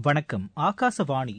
வணக்கம் ஆகாசவாணி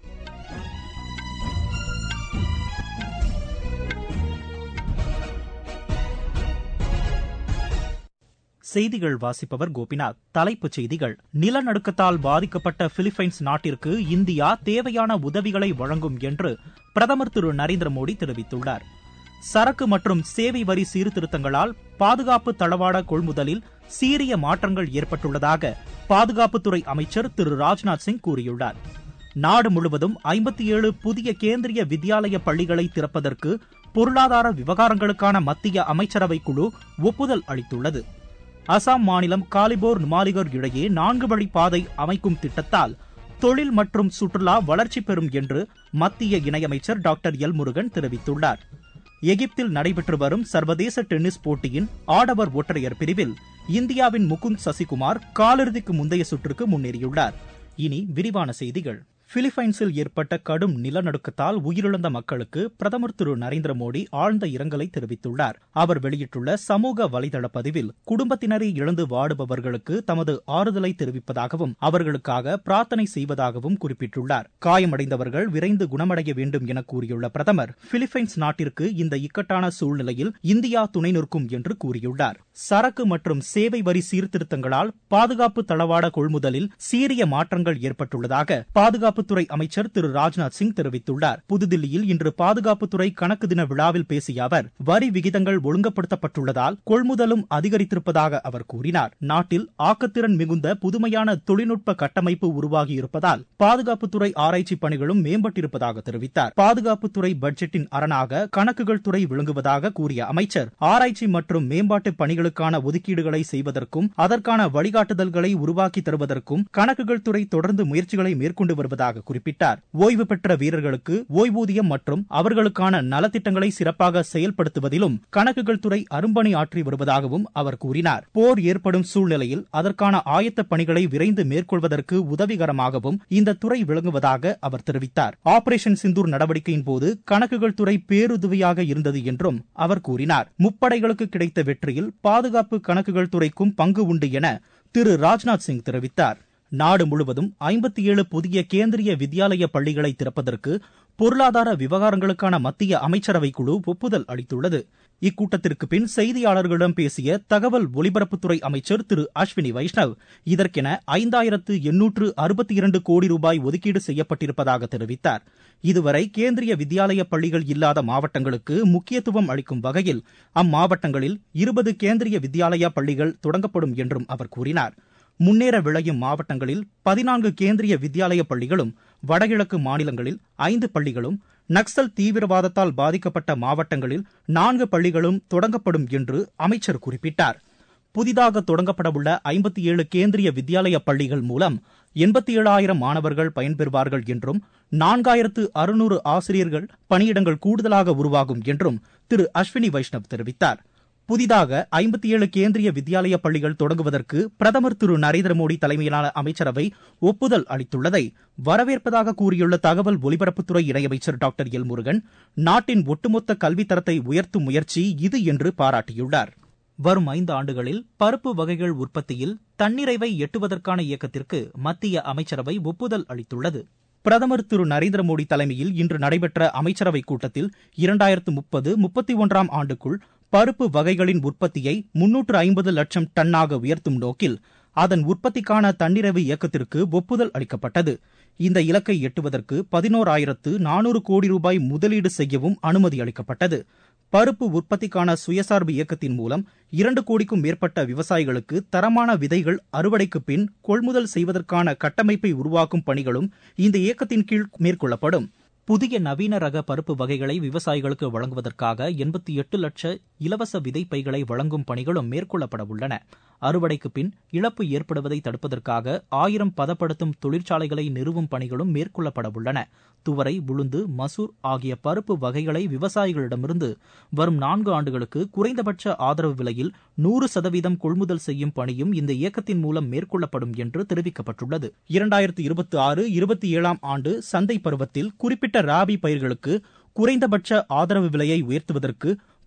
செய்திகள் வாசிப்பவர் கோபிநாத் தலைப்புச் செய்திகள் நிலநடுக்கத்தால் பாதிக்கப்பட்ட பிலிப்பைன்ஸ் நாட்டிற்கு இந்தியா தேவையான உதவிகளை வழங்கும் என்று பிரதமர் திரு நரேந்திர மோடி தெரிவித்துள்ளார் சரக்கு மற்றும் சேவை வரி சீர்திருத்தங்களால் பாதுகாப்பு தளவாட கொள்முதலில் சீரிய மாற்றங்கள் ஏற்பட்டுள்ளதாக பாதுகாப்புத்துறை அமைச்சர் திரு ராஜ்நாத் சிங் கூறியுள்ளார் நாடு முழுவதும் ஐம்பத்தி ஏழு புதிய கேந்திரிய வித்யாலய பள்ளிகளை திறப்பதற்கு பொருளாதார விவகாரங்களுக்கான மத்திய அமைச்சரவை குழு ஒப்புதல் அளித்துள்ளது அசாம் மாநிலம் காலிபோர் நுமாலிகர் இடையே நான்கு வழி பாதை அமைக்கும் திட்டத்தால் தொழில் மற்றும் சுற்றுலா வளர்ச்சி பெறும் என்று மத்திய இணையமைச்சர் டாக்டர் எல் முருகன் தெரிவித்துள்ளார் எகிப்தில் நடைபெற்று வரும் சர்வதேச டென்னிஸ் போட்டியின் ஆடவர் ஒற்றையர் பிரிவில் இந்தியாவின் முகுந்த் சசிகுமார் காலிறுதிக்கு முந்தைய சுற்றுக்கு முன்னேறியுள்ளார் இனி விரிவான செய்திகள் பிலிப்பைன்ஸில் ஏற்பட்ட கடும் நிலநடுக்கத்தால் உயிரிழந்த மக்களுக்கு பிரதமர் திரு நரேந்திர மோடி ஆழ்ந்த இரங்கலை தெரிவித்துள்ளார் அவர் வெளியிட்டுள்ள சமூக வலைதள பதிவில் குடும்பத்தினரை இழந்து வாடுபவர்களுக்கு தமது ஆறுதலை தெரிவிப்பதாகவும் அவர்களுக்காக பிரார்த்தனை செய்வதாகவும் குறிப்பிட்டுள்ளார் காயமடைந்தவர்கள் விரைந்து குணமடைய வேண்டும் என கூறியுள்ள பிரதமர் பிலிப்பைன்ஸ் நாட்டிற்கு இந்த இக்கட்டான சூழ்நிலையில் இந்தியா துணை நிற்கும் என்று கூறியுள்ளார் சரக்கு மற்றும் சேவை வரி சீர்திருத்தங்களால் பாதுகாப்பு தளவாட கொள்முதலில் சீரிய மாற்றங்கள் ஏற்பட்டுள்ளதாக பாதுகாப்புத்துறை அமைச்சர் திரு ராஜ்நாத் சிங் தெரிவித்துள்ளார் புதுதில்லியில் இன்று பாதுகாப்புத்துறை கணக்கு தின விழாவில் பேசிய அவர் வரி விகிதங்கள் ஒழுங்கப்படுத்தப்பட்டுள்ளதால் கொள்முதலும் அதிகரித்திருப்பதாக அவர் கூறினார் நாட்டில் ஆக்கத்திறன் மிகுந்த புதுமையான தொழில்நுட்ப கட்டமைப்பு உருவாகியிருப்பதால் பாதுகாப்புத்துறை ஆராய்ச்சி பணிகளும் மேம்பட்டிருப்பதாக தெரிவித்தார் பாதுகாப்புத்துறை பட்ஜெட்டின் அரணாக கணக்குகள் துறை விளங்குவதாக கூறிய அமைச்சர் ஆராய்ச்சி மற்றும் மேம்பாட்டு பணிகளுக்கான ஒதுக்கீடுகளை செய்வதற்கும் அதற்கான வழிகாட்டுதல்களை உருவாக்கி தருவதற்கும் கணக்குகள் துறை தொடர்ந்து முயற்சிகளை மேற்கொண்டு வருவதாக குறிப்பிட்டார் ஓய்வு பெற்ற வீரர்களுக்கு ஓய்வூதியம் மற்றும் அவர்களுக்கான நலத்திட்டங்களை சிறப்பாக செயல்படுத்துவதிலும் கணக்குகள் துறை அரும்பணி ஆற்றி வருவதாகவும் அவர் கூறினார் போர் ஏற்படும் சூழ்நிலையில் அதற்கான ஆயத்த பணிகளை விரைந்து மேற்கொள்வதற்கு உதவிகரமாகவும் இந்த துறை விளங்குவதாக அவர் தெரிவித்தார் ஆபரேஷன் சிந்தூர் நடவடிக்கையின் போது கணக்குகள் துறை பேருதவியாக இருந்தது என்றும் அவர் கூறினார் முப்படைகளுக்கு கிடைத்த வெற்றியில் பாதுகாப்பு கணக்குகள் துறைக்கும் பங்கு உண்டு என திரு ராஜ்நாத் சிங் தெரிவித்தார் நாடு முழுவதும் ஐம்பத்தி ஏழு புதிய கேந்திரிய வித்யாலய பள்ளிகளை திறப்பதற்கு பொருளாதார விவகாரங்களுக்கான மத்திய அமைச்சரவை குழு ஒப்புதல் அளித்துள்ளது இக்கூட்டத்திற்கு பின் செய்தியாளர்களிடம் பேசிய தகவல் ஒலிபரப்புத்துறை அமைச்சர் திரு அஸ்வினி வைஷ்ணவ் இதற்கென ஐந்தாயிரத்து எண்ணூற்று அறுபத்தி இரண்டு கோடி ரூபாய் ஒதுக்கீடு செய்யப்பட்டிருப்பதாக தெரிவித்தார் இதுவரை கேந்திரிய வித்யாலய பள்ளிகள் இல்லாத மாவட்டங்களுக்கு முக்கியத்துவம் அளிக்கும் வகையில் அம்மாவட்டங்களில் இருபது கேந்திரிய வித்யாலயா பள்ளிகள் தொடங்கப்படும் என்றும் அவர் கூறினார் முன்னேற விளையும் மாவட்டங்களில் பதினான்கு கேந்திரிய வித்யாலய பள்ளிகளும் வடகிழக்கு மாநிலங்களில் ஐந்து பள்ளிகளும் நக்சல் தீவிரவாதத்தால் பாதிக்கப்பட்ட மாவட்டங்களில் நான்கு பள்ளிகளும் தொடங்கப்படும் என்று அமைச்சர் குறிப்பிட்டார் புதிதாக தொடங்கப்படவுள்ள ஐம்பத்தி ஏழு கேந்திரிய வித்யாலய பள்ளிகள் மூலம் எண்பத்தி ஏழாயிரம் மாணவர்கள் பயன்பெறுவார்கள் என்றும் நான்காயிரத்து அறுநூறு ஆசிரியர்கள் பணியிடங்கள் கூடுதலாக உருவாகும் என்றும் திரு அஸ்வினி வைஷ்ணவ் தெரிவித்தார் புதிதாக ஐம்பத்தி ஏழு கேந்திரிய வித்யாலய பள்ளிகள் தொடங்குவதற்கு பிரதமர் திரு நரேந்திர மோடி தலைமையிலான அமைச்சரவை ஒப்புதல் அளித்துள்ளதை வரவேற்பதாக கூறியுள்ள தகவல் ஒலிபரப்புத்துறை இணையமைச்சர் டாக்டர் எல் முருகன் நாட்டின் ஒட்டுமொத்த கல்வித்தரத்தை உயர்த்தும் முயற்சி இது என்று பாராட்டியுள்ளார் வரும் ஐந்து ஆண்டுகளில் பருப்பு வகைகள் உற்பத்தியில் தன்னிறைவை எட்டுவதற்கான இயக்கத்திற்கு மத்திய அமைச்சரவை ஒப்புதல் அளித்துள்ளது பிரதமர் திரு நரேந்திர மோடி தலைமையில் இன்று நடைபெற்ற அமைச்சரவைக் கூட்டத்தில் இரண்டாயிரத்து முப்பது முப்பத்தி ஒன்றாம் ஆண்டுக்குள் பருப்பு வகைகளின் உற்பத்தியை முன்னூற்று ஐம்பது லட்சம் டன்னாக உயர்த்தும் நோக்கில் அதன் உற்பத்திக்கான தன்னிறைவு இயக்கத்திற்கு ஒப்புதல் அளிக்கப்பட்டது இந்த இலக்கை எட்டுவதற்கு பதினோராயிரத்து நானூறு கோடி ரூபாய் முதலீடு செய்யவும் அனுமதி அளிக்கப்பட்டது பருப்பு உற்பத்திக்கான சுயசார்பு இயக்கத்தின் மூலம் இரண்டு கோடிக்கும் மேற்பட்ட விவசாயிகளுக்கு தரமான விதைகள் அறுவடைக்கு பின் கொள்முதல் செய்வதற்கான கட்டமைப்பை உருவாக்கும் பணிகளும் இந்த இயக்கத்தின் கீழ் மேற்கொள்ளப்படும் புதிய நவீன ரக பருப்பு வகைகளை விவசாயிகளுக்கு வழங்குவதற்காக எண்பத்தி எட்டு லட்ச இலவச விதை பைகளை வழங்கும் பணிகளும் மேற்கொள்ளப்பட உள்ளன அறுவடைக்கு பின் இழப்பு ஏற்படுவதை தடுப்பதற்காக ஆயிரம் பதப்படுத்தும் தொழிற்சாலைகளை நிறுவும் பணிகளும் மேற்கொள்ளப்பட உள்ளன துவரை உளுந்து மசூர் ஆகிய பருப்பு வகைகளை விவசாயிகளிடமிருந்து வரும் நான்கு ஆண்டுகளுக்கு குறைந்தபட்ச ஆதரவு விலையில் நூறு சதவீதம் கொள்முதல் செய்யும் பணியும் இந்த இயக்கத்தின் மூலம் மேற்கொள்ளப்படும் என்று தெரிவிக்கப்பட்டுள்ளது இரண்டாயிரத்து இருபத்தி ஆறு இருபத்தி ஏழாம் ஆண்டு சந்தை பருவத்தில் குறிப்பிட்ட ராபி பயிர்களுக்கு குறைந்தபட்ச ஆதரவு விலையை உயர்த்துவதற்கு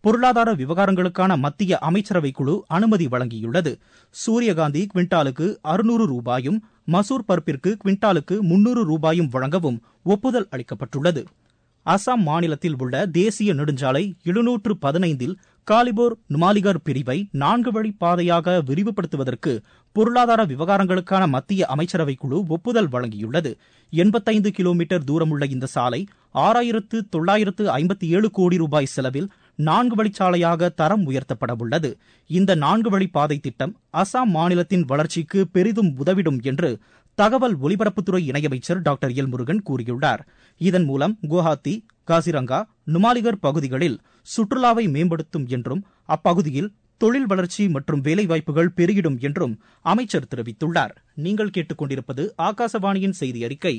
பொருளாதார விவகாரங்களுக்கான மத்திய அமைச்சரவை குழு அனுமதி வழங்கியுள்ளது சூரியகாந்தி குவிண்டாலுக்கு அறுநூறு ரூபாயும் மசூர் பருப்பிற்கு குவிண்டாலுக்கு முன்னூறு ரூபாயும் வழங்கவும் ஒப்புதல் அளிக்கப்பட்டுள்ளது அசாம் மாநிலத்தில் உள்ள தேசிய நெடுஞ்சாலை எழுநூற்று பதினைந்தில் காலிபோர் நுமாலிகர் பிரிவை நான்கு வழி பாதையாக விரிவுபடுத்துவதற்கு பொருளாதார விவகாரங்களுக்கான மத்திய அமைச்சரவை குழு ஒப்புதல் வழங்கியுள்ளது எண்பத்தைந்து கிலோமீட்டர் தூரமுள்ள இந்த சாலை ஆறாயிரத்து தொள்ளாயிரத்து ஐம்பத்தி ஏழு கோடி ரூபாய் செலவில் நான்கு வழிச்சாலையாக தரம் உயர்த்தப்பட உள்ளது இந்த நான்கு வழி பாதை திட்டம் அசாம் மாநிலத்தின் வளர்ச்சிக்கு பெரிதும் உதவிடும் என்று தகவல் ஒலிபரப்புத்துறை இணையமைச்சர் டாக்டர் எல் முருகன் கூறியுள்ளார் இதன் மூலம் குவஹாத்தி காசிரங்கா நுமாலிகர் பகுதிகளில் சுற்றுலாவை மேம்படுத்தும் என்றும் அப்பகுதியில் தொழில் வளர்ச்சி மற்றும் வேலைவாய்ப்புகள் பெருகிடும் என்றும் அமைச்சர் தெரிவித்துள்ளார் நீங்கள் கேட்டுக்கொண்டிருப்பது ஆகாசவாணியின் செய்தி அறிக்கை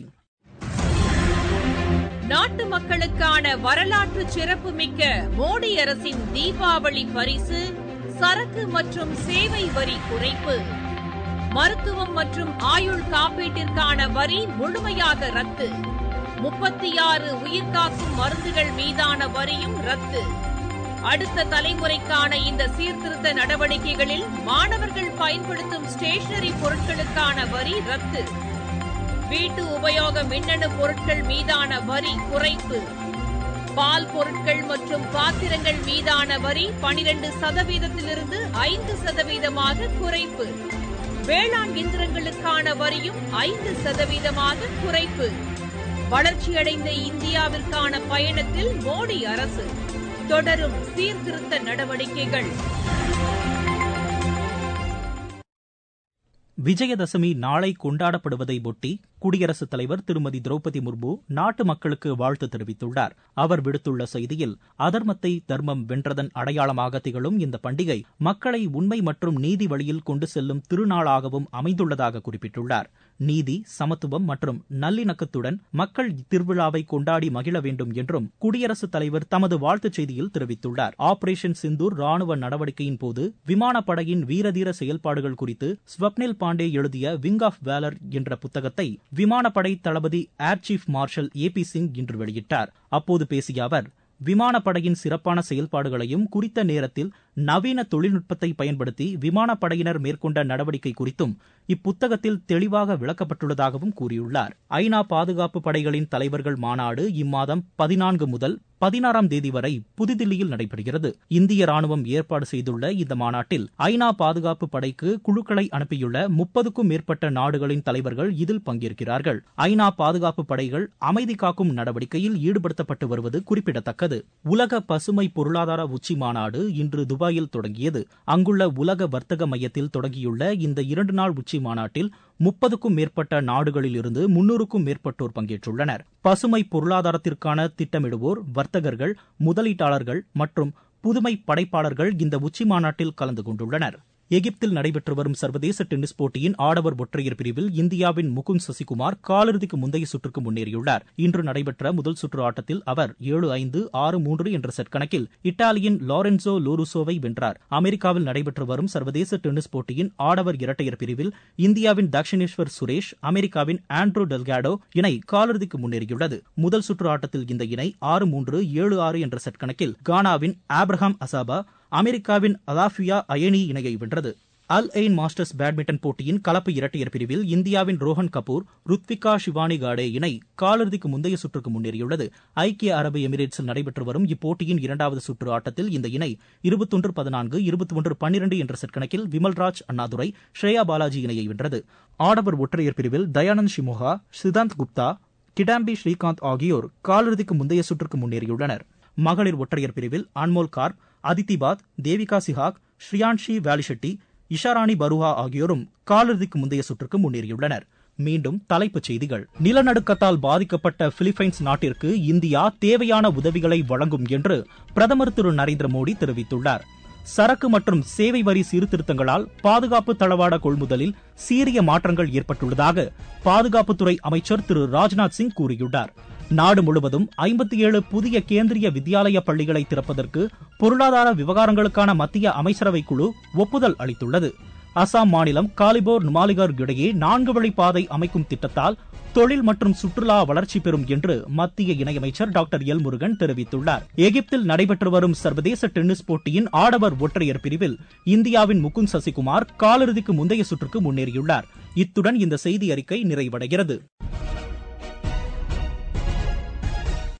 நாட்டு மக்களுக்கான வரலாற்று சிறப்புமிக்க மோடி அரசின் தீபாவளி பரிசு சரக்கு மற்றும் சேவை வரி குறைப்பு மருத்துவம் மற்றும் ஆயுள் காப்பீட்டிற்கான வரி முழுமையாக ரத்து முப்பத்தி ஆறு உயிர்காக்கும் மருந்துகள் மீதான வரியும் ரத்து அடுத்த தலைமுறைக்கான இந்த சீர்திருத்த நடவடிக்கைகளில் மாணவர்கள் பயன்படுத்தும் ஸ்டேஷனரி பொருட்களுக்கான வரி ரத்து வீட்டு உபயோக மின்னணு பொருட்கள் மீதான வரி குறைப்பு பால் பொருட்கள் மற்றும் பாத்திரங்கள் மீதான வரி பனிரெண்டு சதவீதத்திலிருந்து ஐந்து சதவீதமாக குறைப்பு வேளாண் இயந்திரங்களுக்கான வரியும் ஐந்து சதவீதமாக குறைப்பு வளர்ச்சியடைந்த இந்தியாவிற்கான பயணத்தில் மோடி அரசு தொடரும் சீர்திருத்த நடவடிக்கைகள் விஜயதசமி நாளை கொண்டாடப்படுவதை ஒட்டி குடியரசுத் தலைவர் திருமதி திரௌபதி முர்மு நாட்டு மக்களுக்கு வாழ்த்து தெரிவித்துள்ளார் அவர் விடுத்துள்ள செய்தியில் அதர்மத்தை தர்மம் வென்றதன் அடையாளமாக திகழும் இந்த பண்டிகை மக்களை உண்மை மற்றும் நீதி வழியில் கொண்டு செல்லும் திருநாளாகவும் அமைந்துள்ளதாக குறிப்பிட்டுள்ளார் நீதி சமத்துவம் மற்றும் நல்லிணக்கத்துடன் மக்கள் இத்திருவிழாவை கொண்டாடி மகிழ வேண்டும் என்றும் குடியரசுத் தலைவர் தமது வாழ்த்துச் செய்தியில் தெரிவித்துள்ளார் ஆபரேஷன் சிந்தூர் ராணுவ நடவடிக்கையின் போது விமானப்படையின் வீரதீர செயல்பாடுகள் குறித்து ஸ்வப்னில் பாண்டே எழுதிய விங் ஆஃப் வேலர் என்ற புத்தகத்தை விமானப்படை தளபதி air chief marshal A P Singh இன்று வெளியிட்டார் அப்போது பேசிய அவர் விமானப்படையின் சிறப்பான செயல்பாடுகளையும் குறித்த நேரத்தில் நவீன தொழில்நுட்பத்தை பயன்படுத்தி விமானப்படையினர் மேற்கொண்ட நடவடிக்கை குறித்தும் இப்புத்தகத்தில் தெளிவாக விளக்கப்பட்டுள்ளதாகவும் கூறியுள்ளார் ஐநா பாதுகாப்பு படைகளின் தலைவர்கள் மாநாடு இம்மாதம் பதினான்கு முதல் பதினாறாம் தேதி வரை புதுதில்லியில் நடைபெறுகிறது இந்திய ராணுவம் ஏற்பாடு செய்துள்ள இந்த மாநாட்டில் ஐநா பாதுகாப்பு படைக்கு குழுக்களை அனுப்பியுள்ள முப்பதுக்கும் மேற்பட்ட நாடுகளின் தலைவர்கள் இதில் பங்கேற்கிறார்கள் ஐநா பாதுகாப்பு படைகள் அமைதி காக்கும் நடவடிக்கையில் ஈடுபடுத்தப்பட்டு வருவது குறிப்பிடத்தக்கது உலக பசுமை பொருளாதார உச்சி மாநாடு இன்று துபாயில் தொடங்கியது அங்குள்ள உலக வர்த்தக மையத்தில் தொடங்கியுள்ள இந்த இரண்டு நாள் உச்சி மாநாட்டில் முப்பதுக்கும் மேற்பட்ட நாடுகளில் இருந்து முன்னூறுக்கும் மேற்பட்டோர் பங்கேற்றுள்ளனர் பசுமை பொருளாதாரத்திற்கான திட்டமிடுவோர் வர்த்தகர்கள் முதலீட்டாளர்கள் மற்றும் புதுமை படைப்பாளர்கள் இந்த உச்சி மாநாட்டில் கலந்து கொண்டுள்ளனர் எகிப்தில் நடைபெற்று வரும் சர்வதேச டென்னிஸ் போட்டியின் ஆடவர் ஒற்றையர் பிரிவில் இந்தியாவின் முகுந்த் சசிகுமார் காலிறுதிக்கு முந்தைய சுற்றுக்கு முன்னேறியுள்ளார் இன்று நடைபெற்ற முதல் சுற்று ஆட்டத்தில் அவர் ஏழு ஐந்து ஆறு மூன்று என்ற செட் கணக்கில் இத்தாலியின் லாரென்சோ லோருசோவை வென்றார் அமெரிக்காவில் நடைபெற்று வரும் சர்வதேச டென்னிஸ் போட்டியின் ஆடவர் இரட்டையர் பிரிவில் இந்தியாவின் தக்ஷினேஸ்வர் சுரேஷ் அமெரிக்காவின் ஆண்ட்ரோ டெல்காடோ இணை காலிறுதிக்கு முன்னேறியுள்ளது முதல் சுற்று ஆட்டத்தில் இந்த இணை ஆறு மூன்று ஏழு ஆறு என்ற செட் கணக்கில் கானாவின் ஆப்ரஹாம் அசாபா அமெரிக்காவின் அலாஃபியா அயனி இணையை வென்றது அல் எயின் மாஸ்டர்ஸ் பேட்மிண்டன் போட்டியின் கலப்பு இரட்டையர் பிரிவில் இந்தியாவின் ரோஹன் கபூர் ருத்விகா ஷிவானி காடே இணை காலிறுதிக்கு முந்தைய சுற்றுக்கு முன்னேறியுள்ளது ஐக்கிய அரபு எமிரேட்ஸில் நடைபெற்று வரும் இப்போட்டியின் இரண்டாவது சுற்று ஆட்டத்தில் இந்த இணை இருபத்தொன்று பதினான்கு இருபத்தி ஒன்று பன்னிரண்டு என்ற செட் கணக்கில் விமல்ராஜ் அண்ணாதுரை ஸ்ரேயா பாலாஜி இணையை வென்றது ஆடவர் ஒற்றையர் பிரிவில் தயானந்த் ஷிமோகா சிதாந்த் குப்தா கிடாம்பி ஸ்ரீகாந்த் ஆகியோர் காலிறுதிக்கு முந்தைய சுற்றுக்கு முன்னேறியுள்ளனர் மகளிர் ஒற்றையர் பிரிவில் அன்மோல் கார்ப் அதித்தி பாத் தேவிகா சிஹாக் ஸ்ரீயான்ஷி வேலிஷெட்டி இஷாராணி பருஹா ஆகியோரும் காலிறுதிக்கு முந்தைய சுற்றுக்கு முன்னேறியுள்ளனர் மீண்டும் தலைப்புச் செய்திகள் நிலநடுக்கத்தால் பாதிக்கப்பட்ட பிலிப்பைன்ஸ் நாட்டிற்கு இந்தியா தேவையான உதவிகளை வழங்கும் என்று பிரதமர் திரு நரேந்திர மோடி தெரிவித்துள்ளார் சரக்கு மற்றும் சேவை வரி சீர்திருத்தங்களால் பாதுகாப்பு தளவாட கொள்முதலில் சீரிய மாற்றங்கள் ஏற்பட்டுள்ளதாக பாதுகாப்புத்துறை அமைச்சர் திரு ராஜ்நாத் சிங் கூறியுள்ளார் நாடு முழுவதும் ஐம்பத்தி ஏழு புதிய கேந்திரிய வித்யாலய பள்ளிகளை திறப்பதற்கு பொருளாதார விவகாரங்களுக்கான மத்திய அமைச்சரவை குழு ஒப்புதல் அளித்துள்ளது அசாம் மாநிலம் காலிபோர் நுமாலிகர் இடையே நான்கு வழி பாதை அமைக்கும் திட்டத்தால் தொழில் மற்றும் சுற்றுலா வளர்ச்சி பெறும் என்று மத்திய இணையமைச்சர் டாக்டர் எல் முருகன் தெரிவித்துள்ளார் எகிப்தில் நடைபெற்று வரும் சர்வதேச டென்னிஸ் போட்டியின் ஆடவர் ஒற்றையர் பிரிவில் இந்தியாவின் முகுந்த் சசிகுமார் காலிறுதிக்கு முந்தைய சுற்றுக்கு முன்னேறியுள்ளார் இத்துடன் இந்த செய்தி அறிக்கை நிறைவடைகிறது